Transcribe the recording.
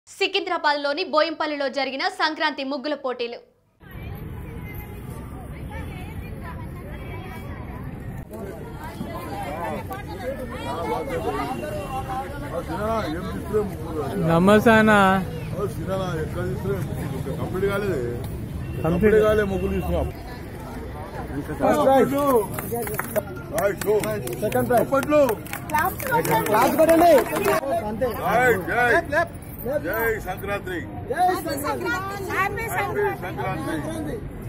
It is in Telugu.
సికింద్రాబాద్లోని బోయంపల్లిలో జరిగిన సంక్రాంతి ముగ్గుల పోటీలు సినిమా ఏం తీసుకురే ముగ్గురు నమస్తే అన్న సినిమా ఎక్కడ తీసుకురే ముగ్గురు కంప్లీట్ కాలేదు కంప్లీట్ కంప్లీట్ కాలే ముగ్గురు తీసుకున్నాం సెకండ్ ప్రైజ్ అప్పట్లో క్లాస్ కొట్టండి రైట్, జై జై సంక్రాంతి హ్యాపీ హ్యాపీ సంక్రాంతి